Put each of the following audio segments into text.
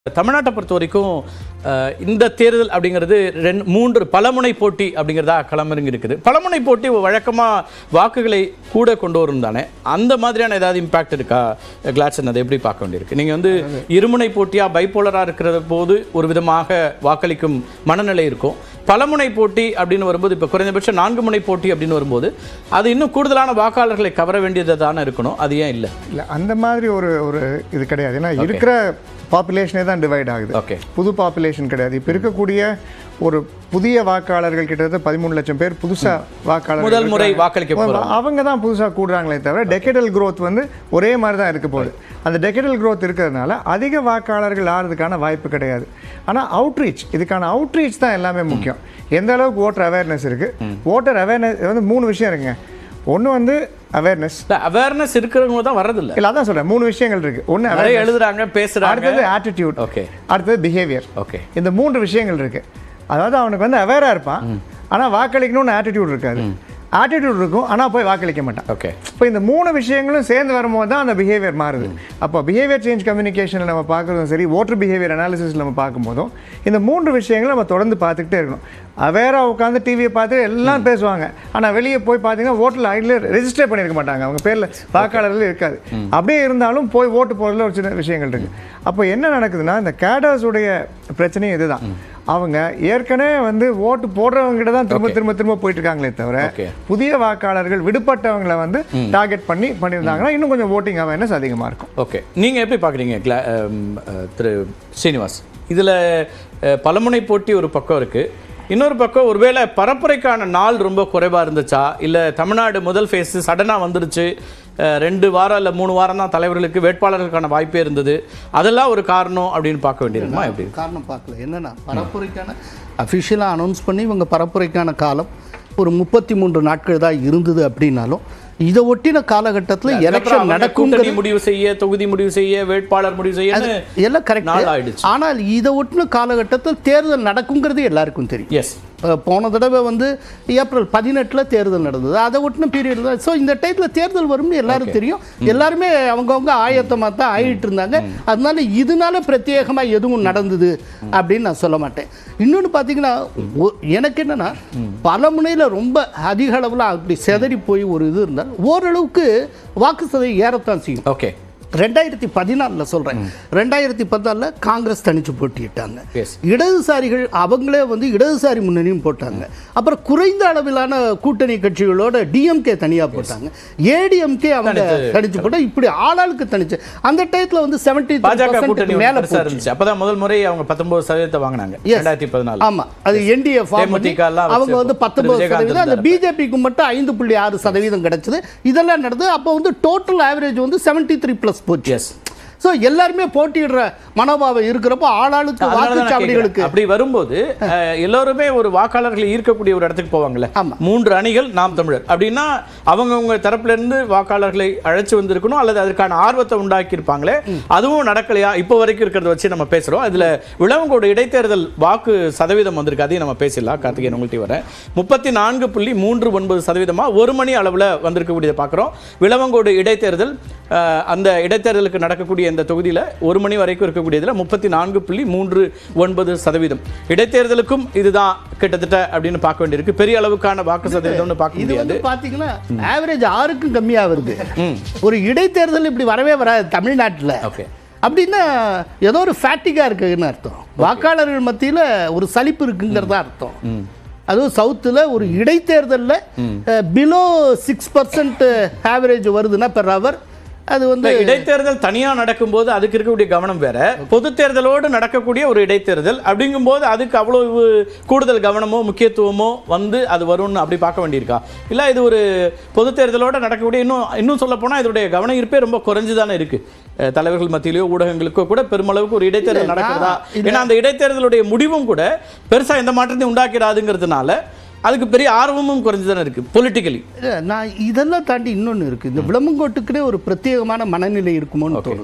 தமிழ்நாட்டை பொறுத்த வரைக்கும் அஹ், இந்த தேர்தல் அப்படிங்கிறது ரெண்டு மூன்று பலமுனை போட்டி அப்படிங்கிறதா களமிறங்கி இருக்குது பலமுனை போட்டி வழக்கமாக வாக்குகளை கூட கொண்டு வரும் தானே அந்த மாதிரியான ஏதாவது இம்பாக்ட் இருக்கா கிளாட்சன் அதை எப்படி பார்க்க வேண்டியிருக்கு நீங்கள் வந்து இருமுனை போட்டியாக பைப்போலராக இருக்கிற போது ஒரு விதமாக வாக்களிக்கும் மனநிலை இருக்கும் பலமுனை போட்டி அப்படின்னு வரும்போது இப்போ குறைந்தபட்சம் நான்கு முனை போட்டி அப்படின்னு வரும்போது அது இன்னும் கூடுதலான வாக்காளர்களை கவர வேண்டியது தானே இருக்கணும் அது ஏன் இல்லை இல்லை அந்த மாதிரி ஒரு ஒரு இது கிடையாது ஏன்னா இருக்கிற பாப்புலேஷனே தான் டிவைட் ஆகுது ஓகே புது பாப்புலேஷன் கிடையாது இப்போ இருக்கக்கூடிய ஒரு புதிய வாக்காளர்கள் கிட்டத்தட்ட பதிமூணு லட்சம் பேர் புதுசா வாக்காளர்கள் முதல் முறை இருக்காங்க. வாக்களிக்க போறாங்க. அவங்க தான் புதுசா கூடுறாங்களே தவிர டெக்கெடல் growth வந்து ஒரே மாதிரி தான் இருக்க போகுது அந்த டெக்கெடல் growth இருக்கிறதுனால அதிக வாக்காளர்கள் ஆறதுக்கான வாய்ப்பு கிடையாது ஆனா அவுட்ரீச் இதுக்கான அவுட்ரீச் தான் எல்லாமே முக்கியம் எந்த அளவுக்கு ஓட்டர் அவேர்னஸ் இருக்கு ஓட்டர் அவேர்னஸ் வந்து மூணு விஷயம் இருக்குங்க ஒன்று வந்து அவேர்னஸ் அவேர்னஸ் இருக்கிறவங்க தான் வர்றதில்ல இல்லை அதான் சொல்றேன் மூணு விஷயங்கள் இருக்கு ஒன்று நிறைய எழுதுறாங்க பேசுறாங்க அடுத்தது ஆட்டிடியூட் ஓகே அடுத்தது பிஹேவியர் ஓகே இந்த மூன்று விஷயங்கள் இருக்கு அதாவது அவனுக்கு வந்து அவேராக இருப்பான் ஆனா வாக்களிக்கணும்னு ஆட்டிடியூட் இருக்காது ஆட்டிடியூட் இருக்கும் ஆனா போய் வாக்களிக்க மாட்டான் ஓகே இப்போ இந்த மூணு விஷயங்களும் சேர்ந்து வரும்போது தான் அந்த பிஹேவியர் மாறுது அப்போ பிஹேவியர் சேஞ்ச் கம்யூனிகேஷனில் நம்ம பார்க்குறதும் சரி ஓட்டர் பிஹேவியர் அனாலிசிஸில் நம்ம பார்க்கும்போதும் இந்த மூன்று விஷயங்களும் நம்ம தொடர்ந்து பார்த்துக்கிட்டே இருக்கணும் அவேராக உட்காந்து டிவியை பார்த்து எல்லாம் பேசுவாங்க ஆனால் வெளியே போய் பார்த்தீங்கன்னா ஓட்டில் ஐடியில் ரெஜிஸ்டர் பண்ணியிருக்க மாட்டாங்க அவங்க பேரில் வாக்காளர்கள் இருக்காது அப்படியே இருந்தாலும் போய் ஓட்டு போடுறதுல ஒரு சின்ன விஷயங்கள் இருக்குது அப்போ என்ன நடக்குதுன்னா இந்த கேடர்ஸுடைய பிரச்சனையும் இதுதான் அவங்க ஏற்கனவே வந்து ஓட்டு போடுறவங்க தான் திரும்ப திரும்ப திரும்ப போயிட்டு இருக்காங்களே தவிர Okay. புதிய வாக்காளர்கள் விடுபட்டவங்களை வந்து டார்கெட் பண்ணி பண்ணியிருந்தாங்கன்னா இன்னும் கொஞ்சம் ஓட்டிங் அவேர்னஸ் அதிகமாக இருக்கும் ஓகே நீங்க எப்படி பார்க்குறீங்க கிளா அம், அஹ், திரு ஸ்ரீனிவாஸ் இதுல அஹ், பலமுனை போட்டி ஒரு பக்கம் இருக்கு இன்னொரு பக்கம் ஒருவேளை பரப்புரைக்கான நாள் ரொம்ப குறைவா இருந்துச்சா இல்ல தமிழ்நாடு முதல் ஃபேஸ் சடனா வந்துருச்சு அஹ், ரெண்டு வாரம் இல்ல மூணு வாரம் தான் தலைவர்களுக்கு வேட்பாளர்களுக்கான வாய்ப்பே இருந்தது அதெல்லாம் ஒரு காரணம் அப்படின்னு பார்க்க வேண்டியிருக்குமா எப்படி காரணம் பார்க்கல என்னன்னா பரப்புரைக்கான அஃபிஷியலாக அனௌன்ஸ் பண்ணி இவங்க பரப்புரைக்கான காலம் ஒரு முப்பத்தி மூன்று நாட்கள் தான் இருந்தது அப்படின்னாலும் இதை ஒட்டின காலகட்டத்தில் அதுக்கப்புறம் எலெக்ஷன் அவங்க நடக்கும் கூட்டணி முடிவு செய்ய தொகுதி முடிவு செய்ய வேட்பாளர் முடிவு செய்ய எல்லாம் நாள் கரெக்ட் ஆயிடுச்சு. ஆனால் இதை ஒட்டின காலகட்டத்தில் தேர்தல் நடக்குங்கிறது எல்லாருக்கும் தெரியும் எஸ் அஹ் போன தடவை வந்து ஏப்ரல் பதினெட்டில் தேர்தல் நடந்தது அதை ஒட்டின பீரியட் தான் ஸோ இந்த டயத்தில் தேர்தல் வரும்னு எல்லாரும் தெரியும் எல்லாருமே அவங்கவுங்க ஆயத்தமாக தான் ஆயிட்டு இருந்தாங்க அதனால இதனால பிரத்யேகமாக எதுவும் நடந்தது அப்படின்னு நான் சொல்ல மாட்டேன் இன்னொன்று பார்த்தீங்கன்னா ஒ- எனக்கு என்னன்னா பல முனையில் ரொம்ப அதிக அளவில் அப்படி செதறி போய் ஒரு இது இருந்தால் ஓரளவுக்கு வாக்கு சதவீதம் ஏறத்தான் செய்யும் ஓகே ரெண்டாயிரத்தி பதினாலில் சொல்கிறேன் ரெண்டாயிரத்தி பதினாலில் காங்கிரஸ் தனிச்சு போட்டியிட்டாங்க Yes. இடதுசாரிகள் அவங்களே வந்து இடதுசாரி முன்னணியும் போட்டாங்க அப்புறம் குறைந்த அளவிலான கூட்டணி கட்சிகளோட டிஎம்கே தனியாக போட்டாங்க ஏடிஎம்கே அவங்க தனித்து. தனிச்சு போட்டா இப்படி ஆளாளுக்கு தனிச்சு அந்த டயத்தில் வந்து செவன்டி பாஜக கூட்டணி மேலே பெருசா இருந்துச்சு அப்பதான் முதல் முறை அவங்க பத்தொன்பது சதவீதத்தை வாங்கினாங்க Yes. ரெண்டாயிரத்தி பதினாலு ஆமா அது என்டிஏ ஃபார்ம் பண்ணி தேமுதிக எல்லாம் அவங்க வச்சு வந்து திரு பத்தொன்பது விஜயகாந்த் சதவீதம் அந்த இருந்தாரு. பிஜேபிக்கு மட்டும் ஐந்து புள்ளி ஆறு சதவீதம் கிடைச்சது இதெல்லாம் நடந்தது அப்போ வந்து டோட்டல் ஆவரேஜ் வந்து செவன்டி த்ரீ ப்ளஸ் போச்சு எஸ் ஸோ எல்லாருமே போட்டியிடுற மனோபாவம் இருக்கிறப்போ ஆளாளுக்கு அதனால தான் நான் வாக்குச்சாவடிகளுக்கு கேட்கிறேன். அப்படி வரும்போது அஹ், எல்லாருமே ஒரு வாக்காளர்களை ஈர்க்கக்கூடிய ஒரு இடத்துக்கு போவாங்கல்ல ஆமா. மூன்று அணிகள் நாம் தமிழர் அப்படின்னா அவங்கவங்க தரப்புல இருந்து வாக்காளர்களை அழைச்சு வந்திருக்கணும் அல்லது அதற்கான ஆர்வத்தை உண்டாக்கி இருப்பாங்களே அதுவும் நடக்கலையா இப்போ வரைக்கும் இருக்கிறத வச்சு நம்ம பேசுறோம் அதுல விளவங்கோடு இடைத்தேர்தல் வாக்கு சதவீதம் வந்திருக்கு அதையும் நம்ம பேசிடலாம் கார்த்திகேயன் உங்கள்கிட்ட வரேன் முப்பத்தி நான்கு புள்ளி மூன்று ஒன்பது சதவீதமா ஒரு மணி அளவுல வந்திருக்கக்கூடியதை பார்க்குறோம் விளவங்கோடு இடைத்தேர்தல் அஹ், அந்த இடைத்தேர்தலுக்கு நடக்கக்கூடிய இந்த தொகுதியில ஒரு மணி வரைக்கும் இருக்கக்கூடியதுல முப்பத்தி நான்கு புள்ளி மூன்று ஒன்பது சதவீதம் இடைத்தேர்தலுக்கும் இதுதான் கிட்டத்தட்ட அப்படின்னு பார்க்க வேண்டியிருக்கு பெரிய அளவுக்கான வாக்கு சதவீதம்னு பார்க்க இது முடியாது வந்து பாத்தீங்கன்னா ஆவரேஜ் ஆறுக்கும் கம்மியா வருது ஒரு இடைத்தேர்தல் இப்படி வரவே வராது தமிழ்நாட்டுல ஓகே அப்படின்னா ஏதோ ஒரு ஃபேட்டிகா இருக்குன்னு அர்த்தம் வாக்காளர்கள் மத்தியில ஒரு சலிப்பு இருக்குங்கிறதா அர்த்தம் அதுவும் சவுத்தில் ஒரு இடைத்தேர்தலில் பிலோ சிக்ஸ் பர்சன்ட் ஆவரேஜ் வருதுன்னா பெர் ஹவர் அது வந்து இல்ல, இடைத்தேர்தல் தனியா நடக்கும்போது அதுக்கு இருக்கக்கூடிய கவனம் வேற பொது தேர்தலோடு நடக்கக்கூடிய ஒரு இடைத்தேர்தல் அப்படிங்கும்போது அதுக்கு அவ்வளவு கூடுதல் கவனமோ முக்கியத்துவமோ வந்து அது வரும்னு அப்படி பார்க்க வேண்டியிருக்கா இல்ல இது ஒரு பொது தேர்தலோட நடக்கக்கூடிய இன்னும் இன்னும் சொல்ல போனா இதோடைய கவன ஈர்ப்பே ரொம்ப குறைஞ்சுதானே இருக்கு அஹ், தலைவர்கள் மத்தியிலயோ ஊடகங்களுக்கோ கூட பெருமளவுக்கு ஒரு இடைத்தேர்தல் இல்ல, நடக்கிறதா நான் இது- ஏன்னா அந்த இடைத்தேர்தலுடைய முடிவும் கூட பெருசா எந்த மாற்றத்தையும் உண்டாக்கிறாதுங்கிறதுனால அதுக்கு பெரிய ஆர்வமும் குறைஞ்சுதானே இருக்கு பொலிட்டிக்கலி இல்ல, நான் இதெல்லாம் தாண்டி இன்னொன்று இருக்குது இந்த விளம்பங்கோட்டுக்குனே ஒரு பிரத்யேகமான மனநிலை இருக்குமோன்னு தோணுது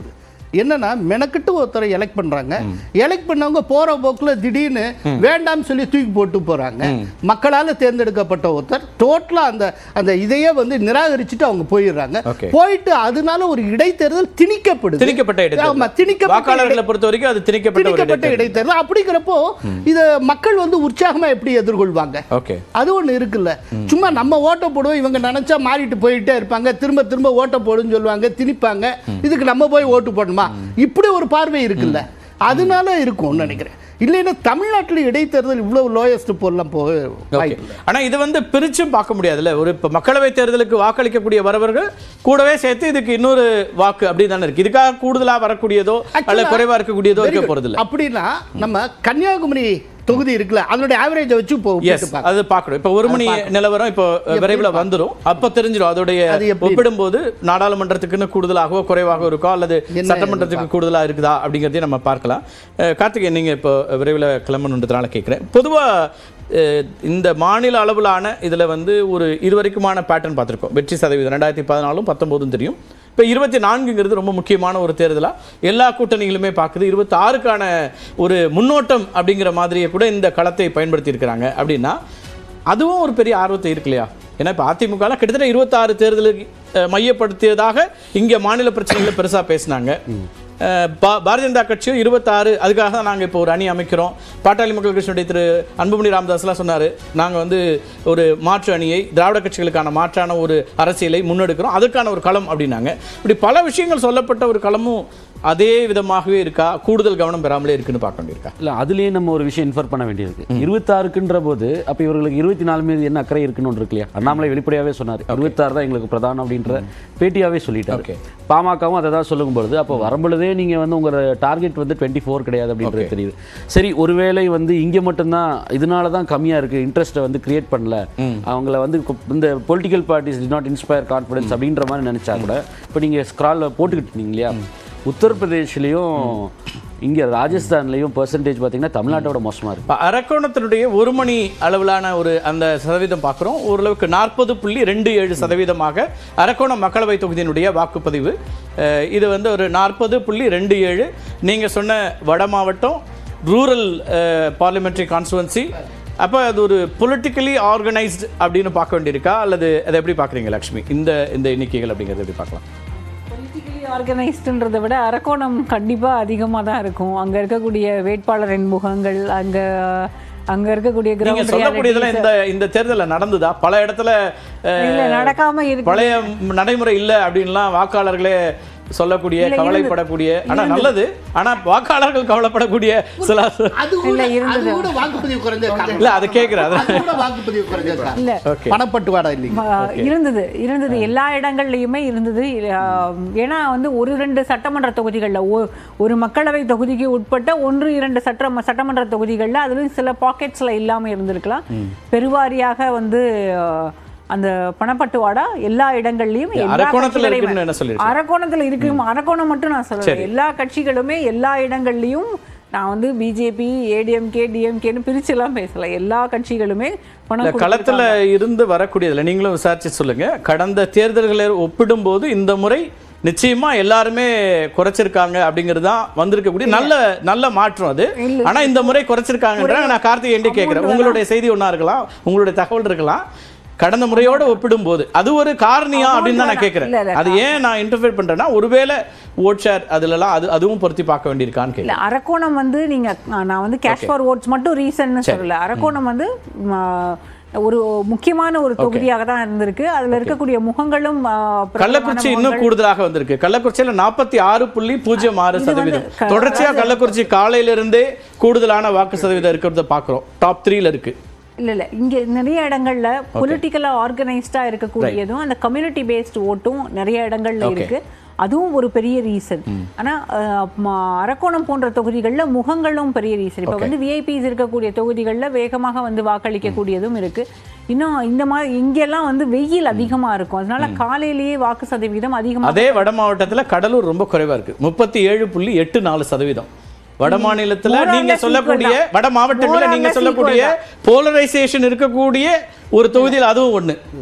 என்னன்னா மெனக்கிட்டு ஒருத்தரை எலெக்ட் பண்றாங்க எலெக்ட் பண்ணவங்க போற போக்குல திடீர்னு வேண்டாம்னு சொல்லி தூக்கி போட்டு போறாங்க மக்களால தேர்ந்தெடுக்கப்பட்ட ஒருத்தர் டோட்டலா அந்த அந்த இதையே வந்து நிராகரிச்சுட்டு அவங்க போயிடுறாங்க Okay. போயிட்டு அதனால ஒரு இடைத்தேர்தல் திணிக்கப்படுது திணிக்கப்பட்ட ஆமா இடைத்தேர்தல் திணிக்கப்பட்ட வாக்காளர்களை பொறுத்த வரைக்கும் அது திணிக்கப்பட்ட ஒரு திணிக்கப்பட்ட இடைத்தேர்தல் இடைத்தேர்தல் அப்படிங்கிறப்போ இத மக்கள் வந்து உற்சாகமா எப்படி எதிர்கொள்வாங்க ஓகே அது ஒண்ணு இருக்குல்ல சும்மா நம்ம ஓட்ட போடுவோம் இவங்க நினைச்சா மாறிட்டு போயிட்டே இருப்பாங்க திரும்ப திரும்ப ஓட்ட போடுன்னு சொல்லுவாங்க திணிப்பாங்க இதுக்கு நம்ம போய் ஓட்டு போடணுமா இப்படி ஒரு பார்வை இருக்குல்ல அதனால இருக்கும்னு நினைக்கிறேன் இல்லைன்னா தமிழ்நாட்டுல இடைத்தேர்தல் இவ்வளவு லோயஸ்ட் போடலாம் போக ஓகே வாய்ப்பு இல்லை. ஆனா இது வந்து பிரிச்சும் பார்க்க முடியாதுல்ல ஒரு இப்ப மக்களவை தேர்தலுக்கு வாக்களிக்கக்கூடிய வரவர்கள் கூடவே சேர்த்து இதுக்கு இன்னொரு வாக்கு அப்படி தானே இருக்கு இதுக்காக கூடுதலா வரக்கூடியதோ அல்ல Actually, குறைவா இருக்கக்கூடியதோ very இருக்க good. போறது இல்ல அப்படின்னா நம்ம கன்னியாகுமரி தொகுதி இருக்குல்ல அதனுடைய ஆவரேஜை வச்சு இப்போ எஸ் ஒப்பிட்டு பார்க்கலாம். அது பார்க்கணும் இப்ப ஒரு மணி நிலவரம் இப்போ விரைவில் வந்துரும் அப்ப தெரிஞ்சிடும் அதோடைய அது எப்படி ஒப்பிடும்போது நாடாளுமன்றத்துக்குன்னு கூடுதலாகவோ குறைவாக இருக்கோ அல்லது என்ன சட்டமன்றத்துக்கு கூடுதலா இருக்குதா அப்படிங்கறதையும் நம்ம பார்க்கலாம் அஹ், கார்த்திகேயன் நீங்க இப்போ விரைவில் கிளம்பணுன்றதுனால கேட்கிறேன் பொதுவா அஹ், இந்த மாநில அளவிலான இதுல வந்து ஒரு இதுவரைக்குமான பேட்டர்ன் பார்த்திருக்கோம் வெற்றி சதவீதம் ரெண்டாயிரத்தி பதினாலும் பத்தொன்பதும் தெரியும் இப்போ இருபத்தி நான்குங்கிறது ரொம்ப முக்கியமான ஒரு தேர்தலா எல்லா கூட்டணிகளுமே பார்க்குது இருபத்தி ஆறுக்கான ஒரு முன்னோட்டம் அப்படிங்கிற மாதிரியே கூட இந்த களத்தை பயன்படுத்தி இருக்கிறாங்க அப்படின்னா அதுவும் ஒரு பெரிய ஆர்வத்தை இருக்கு இல்லையா ஏன்னா இப்போ அதிமுக கிட்டத்தட்ட இருபத்தாறு தேர்தலுக்கு அஹ், மையப்படுத்தியதாக இங்கே மாநில பிரச்சனைகளை பெருசா பேசினாங்க அஹ், பா- பாரதிய ஜனதா கட்சியும் இருபத்தாறு அதுக்காக தான் நாங்கள் இப்போ ஒரு அணி அமைக்கிறோம் பாட்டாளி மக்கள் கட்சியினுடைய திரு அன்புமணி ராமதாஸ்லாம் சொன்னார் நாங்கள் வந்து ஒரு மாற்று அணியை திராவிட கட்சிகளுக்கான மாற்றான ஒரு அரசியலை முன்னெடுக்கிறோம் அதுக்கான ஒரு களம் அப்படின்னாங்க இப்படி பல விஷயங்கள் சொல்லப்பட்ட ஒரு களமும் அதே விதமாகவே இருக்கா கூடுதல் கவனம் பெறாமலே இருக்குன்னு பார்க்க வேண்டியிருக்கா இல்ல அதுலயே நம்ம ஒரு விஷயம் இன்ஃபர் பண்ண வேண்டியிருக்கு இருபத்தாறுக்குன்ற போது அப்ப இவர்களுக்கு இருபத்தி நாலு மீது என்ன அக்கறை இருக்குன்னு ஒன்று இருக்கு இல்லையா அண்ணாமலை வெளிப்படையாவே சொன்னார் இருபத்தாறு தான் எங்களுக்கு பிரதானம் அப்படின்ற பேட்டியாவே சொல்லிட்டாரு Okay. பாமகவும் அதை தான் சொல்லும் பொழுது அப்போ வரும்பொழுதே நீங்க வந்து உங்க டார்கெட் வந்து டுவெண்ட்டி ஃபோர் கிடையாது அப்படின்றது தெரியுது சரி ஒருவேளை வந்து இங்க மட்டும்தான் இதனால தான் கம்மியா இருக்கு இன்ட்ரெஸ்ட்டை வந்து கிரியேட் பண்ணல அவங்கள வந்து கு- இந்த political parties do not inspire confidence அப்படின்ற மாதிரி நினைச்சா கூட இப்போ நீங்க ஸ்க்ராலில் போட்டுக்கிட்டு இருந்தீங்க இல்லையா உத்தரப்பிரதேஷ்லயும் இங்க ராஜஸ்தான்லயும் பெர்சன்டேஜ் பார்த்தீங்கன்னா தமிழ்நாட்டோட மோசமா இருக்கு இப்போ அரக்கோணத்தினுடைய ஒரு மணி அளவிலான ஒரு அந்த சதவீதம் பார்க்குறோம் ஓரளவுக்கு நாற்பது புள்ளி ரெண்டு ஏழு சதவீதமாக அரக்கோணம் மக்களவை தொகுதியினுடைய வாக்குப்பதிவு அஹ், இது வந்து ஒரு நாற்பது புள்ளி ரெண்டு ஏழு நீங்கள் சொன்ன வட மாவட்டம் ரூரல் பார்லிமெண்ட்ரி கான்ஸ்டுவன்சி அப்போ அது ஒரு பொலிட்டிக்கலி ஆர்கனைஸ்டு அப்படின்னு பார்க்க வேண்டியிருக்கா அல்லது அதை எப்படி பார்க்குறீங்க லக்ஷ்மி இந்த இந்த எண்ணிக்கைகள் அப்படிங்கிறத எப்படி பார்க்கலாம் பொலிட்டிக்கலி ஆர்கனைஸ்டுன்றதை விட அரக்கோணம் கண்டிப்பாக அதிகமாக தான் இருக்கும் அங்கே இருக்கக்கூடிய வேட்பாளரின் முகங்கள் அங்கே அங்கே இருக்கக்கூடிய நீங்க கிரவுண்ட் சொல்லக்கூடியதெல்லாம் இந்த இந்த தேர்தலில் நடந்ததா பல இடத்துல அஹ், இல்லை நடக்காம இருக்கு பழைய நடைமுறை இல்ல அப்படின்லாம் வாக்காளர்களே சொல்லக்கூடிய இல்ல, இருந்தது. கவலைப்படக்கூடிய ஆனா நல்லது ஆனா வாக்காளர்கள் கவலைப்படக்கூடிய சில அது கூட இல்ல, அது இருந்தது. கூட வாக்குப்பதிவு குறைஞ்ச காரணம். இல்ல அது கேக்குறேன் அது அது கூட வாக்குப்பதிவு குறைஞ்ச காரணம். இல்ல ஓகே பணப்பட்டுவாடா இல்லைங்க ம- இருந்தது இருந்தது எல்லா இடங்கள்லையுமே இருந்தது ஆஹ், ஏன்னா வந்து ஒரு ரெண்டு சட்டமன்ற தொகுதிகளில் ஒரு மக்களவை தொகுதிக்கு உட்பட்ட ஒன்று இரண்டு சட்ட சட்டமன்ற தொகுதிகளில் அதுலயும் சில பாக்கெட்ஸ்ல இல்லாம இருந்திருக்கலாம் பெருவாரியாக வந்து ஆஹ், அந்த பணப்பட்டுவாடா எல்லா இடங்கள்லயும் எல்லா அரக்கோணத்துல கட்சிகளையுமே- இருக்குன்னு என்ன சொல்லிருக்கீங்க? அரக்கோணத்துல இருக்கு அரக்கோணம் மட்டும் நான் சரி. சொல்றேன் எல்லா கட்சிகளுமே எல்லா இடங்கள்லயும் நான் வந்து பிஜேபி ஏடிஎம்கே டிஎம்கேன்னு பிரிச்செல்லாம் பேசல எல்லா கட்சிகளுமே பணம் இந்த களத்துல கொடுத்திருக்காங்க. இருந்து வரக்கூடியதுல நீங்களும் விசாரிச்சு சொல்லுங்க கடந்த தேர்தல்களை ஒப்பிடும்போது இந்த முறை நிச்சயமா எல்லாருமே குறைச்சிருக்காங்க அப்படிங்கிறது தான் வந்திருக்கக்கூடிய நல்ல நல்ல மாற்றம் அது இல்ல. ஆனா இந்த முறை குறைச்சிருக்காங்கன்றாங்க நான் கார்த்திகேயன் கேட்கிறேன் amount உங்களுடைய செய்தி ஒண்ணா இருக்கலாம் உங்களுடைய தகவல் இருக்கலாம் கடந்த முறையோட ஒப்பிடும்போது அது ஒரு காரணியா அப்படின்னு தான் நான் இல்ல, கேட்கிறேன் இல்ல. அது ஏன் நான் இன்டர்ஃபியர் பண்றேன்னா ஒருவேளை ஓட் ஷேர் அதுலலாம் அது அதுவும் பொருத்தி பார்க்க வேண்டியிருக்கான்னு இல்ல கேட்கிறேன் அரக்கோணம் வந்து நீங்க நான் வந்து கேஷ் ஃபார் ஓட்ஸ் மட்டும் ரீசன்னு சொல்லல அரக்கோணம் வந்து ம, ஒரு முக்கியமான ஒரு தொகுதியாக தான் இருந்திருக்கு அதுல இருக்கக்கூடிய முகங்களும் ஆ, பிரபலமான கள்ளக்குறிச்சி இன்னும் முகங்கள். கூடுதலாக வந்திருக்கு கள்ளக்குறிச்சியில நாற்பத்தி ஆறு புள்ளி பூஜ்ஜியம் ஆறு இது வந்து சதவீதம் க- தொடர்ச்சியா கள்ளக்குறிச்சி காலையில இருந்தே கூடுதலான வாக்கு சதவீதம் இருக்கிறத பாக்குறோம் டாப் த்ரீல இருக்கு இல்ல இல்ல இங்க நிறைய இடங்கள்ல பொலிட்டிக்கலா ஆர்கனைஸ்டா இருக்கக்கூடியதும் அந்த கம்யூனிட்டி பேஸ்ட் ஓட்டும் நிறைய இடங்கள்ல Okay. இருக்கு அதுவும் ஒரு பெரிய ரீசன் ஆனா அஹ், ம- அரக்கோணம் போன்ற தொகுதிகள்ல முகங்களும் பெரிய ரீசன் இப்ப Okay. வந்து விஐபிஸ் இருக்கக்கூடிய தொகுதிகள்ல வேகமாக வந்து வாக்களிக்கக்கூடியதும் இருக்கு இன்னும் இந்த மாதிரி இங்கெல்லாம் வந்து வெயில் அதிகமா இருக்கும் அதனால காலையிலேயே வாக்கு சதவீதம் அதிகமா அதே வட மாவட்டத்துல கடலூர் ரொம்ப குறைவா இருக்கு முப்பத்தி ஏழு புள்ளி எட்டு நாலு சதவீதம் வட மாநிலத்துல More or நீங்க less சொல்லக்கூடிய equal தான். வட மாவட்டங்கள்ல More or நீங்க less சொல்லக்கூடிய equal போலரைசேஷன் இருக்கக்கூடிய ஒரு தொகுதியில் அதுவும் ஒண்ணு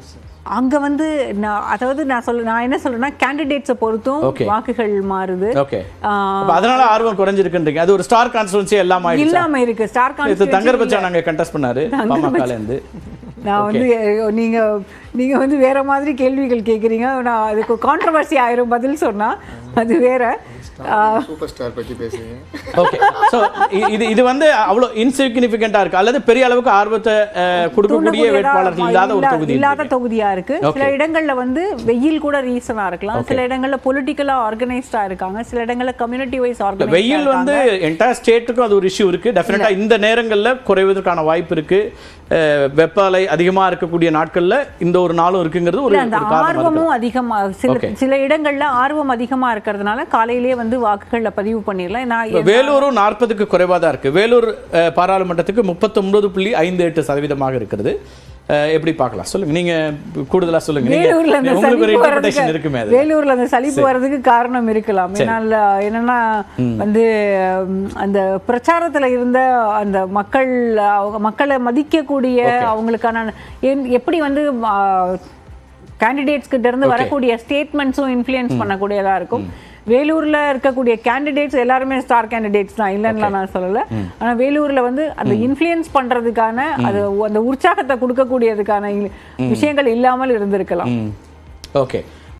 அங்க வந்து நான் அதாவது நான் சொல்ல நான் என்ன சொல்றேன்னா கேண்டிடேட்ஸை பொறுத்தும் Okay. வாக்குகள் மாறுது ஓகே ஆஹ், அப்ப அதனால ஆர்வம் குறைஞ்சிருக்குன்றீங்க அது ஒரு ஸ்டார் கான்ஸ்டுவன்சி எல்லாம் ஆயிடுச்சு இல்லாம இருக்கு ஸ்டார் இது தங்கர் பச்சான் அங்க கண்டெஸ்ட் பண்ணாரு பாமகல இருந்து நான் வந்து அஹ், நீங்க நீங்க வந்து வேற மாதிரி கேள்விகள் கேக்குறீங்க நான் அதுக்கு கான்ட்ரவர்சி ஆயிரும் பதில் சொன்னா அது வேற ஆஹ், சூப்பர் ஸ்டார் பற்றி பேசுறீங்க ஓகே சோ இது இது வந்து அவ்வளவு இன்சிக்னிஃபிகண்டா இருக்கு அல்லது பெரிய அளவுக்கு ஆர்வத்தை அஹ், கொடுக்கக்கூடிய தூண்டக்கூடியதா வேட்பாளர்கள் இல்லாத ஒரு இல்லா- தொகுதி இல்லாத இருக்கு. தொகுதியா இருக்கு சில Okay. இடங்கள்ல வந்து வெயில் கூட ரீசனா இருக்கலாம் சில இடங்கள்ல பொலிட்டிக்கலா ஆர்கனைஸ்டா இருக்காங்க சில இடங்கள்ல கம்யூனிட்டி வைஸ் இல்ல, ஆர்கனைஸ் வெயில் வந்து என்டையர் ஸ்டேட்டுக்கும் அது ஒரு இஷ்யூ இருக்கு டெஃபினட்டா இந்த நேரங்கள்ல குறைவதற்கான வாய்ப்பு இருக்கு அஹ், வெப்ப அலை அதிகமா இருக்கக்கூடிய நாட்கள்ல இந்த ஒரு நாளும் இருக்குங்கிறது ஒரு இல்ல அந்த ஒரு காரணமா இருக்கு. ஆர்வமும் அதிகமா சில Okay. சில இடங்கள்ல ஆர்வம் அதிகமா இருக்கிறதுனால காலையிலேயே வந்து வாக்குகள்ல பதிவு பண்ணிடலாம் நான் இப்ப வேலூரும் நாற்பதுக்கு குறைவா தான் இருக்கு வேலூர் அஹ், பாராளுமன்றத்துக்கு முப்பத்தொன்பது புள்ளி ஐந்து எட்டு சதவீதமாக இருக்கிறது அஹ், எப்படி பார்க்கலாம் சொல்லுங்க நீங்க கூடுதலா சொல்லுங்க நீங்க- வேலூர்ல அந்த உங்களுக்கு ஒரு சலிப்பு இன்டர்பிரேஷன் இருக்குமே வர்றதுக்கு அது வேலூர்ல அந்த சலிப்பு வர்றதுக்கு காரணம் இருக்கலாம் ஏன்னா என்னன்னா வந்து ம், அந்த பிரச்சாரத்துல இருந்த அந்த மக்கள் அவங்க மக்களை மதிக்கக்கூடிய அவங்களுக்கான என்- எப்படி வந்து கேண்டிடேட்ஸ் கிட்ட இருந்து Okay. வரக்கூடிய ஸ்டேட்மெண்ட்ஸும் இன்ஃப்ளூயன்ஸ் பண்ணக்கூடியதா இருக்கும் வேலூர்ல இருக்கக்கூடிய கேண்டிடேட்ஸ் எல்லாருமே ஸ்டார் கேண்டிடேட்ஸ் தான் இல்லைன்னு நான் சொல்லல ஆனா வேலூர்ல வந்து அந்த இன்ஃப்ளூயன்ஸ் பண்றதுக்கான அது அந்த உற்சாகத்தை கொடுக்கக்கூடியதுக்கான இ- விஷயங்கள் இல்லாமல் இருந்திருக்கலாம் ஓகே